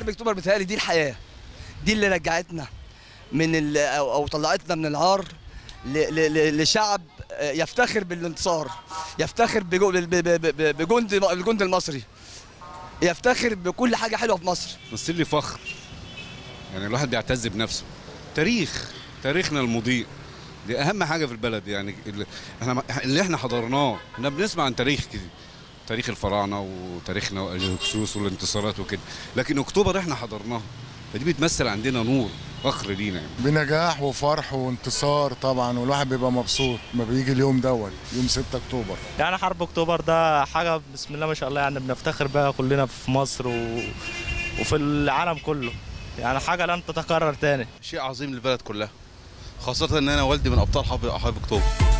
حرب اكتوبر بتهيألي دي الحياه دي اللي رجعتنا من ال- او أو طلعتنا من العار ل- ل- ل- لشعب آه، يفتخر بالانتصار يفتخر بجو- ب- ب- ب- بجند الجند المصري يفتخر بكل حاجه حلوه في مصر مثل لي فخر يعني الواحد بيعتز بنفسه تاريخ تاريخنا المضيء دي اهم حاجه في البلد يعني اللي احنا اللي احنا حضرناه احنا بنسمع عن تاريخ كده تاريخ الفراعنه وتاريخنا الهكسوس والانتصارات وكده لكن اكتوبر احنا حضرناها فدي بتمثل عندنا نور فخر لينا يعني بنجاح وفرح وانتصار طبعا والواحد بيبقى مبسوط ما بيجي اليوم دوت يوم 6 اكتوبر يعني حرب اكتوبر ده حاجه بسم الله ما شاء الله يعني بنفتخر بها كلنا في مصر و... وفي العالم كله يعني حاجه لن تتكرر تاني شيء عظيم للبلد كلها خاصة ان انا والدي من ابطال حرب حرب اكتوبر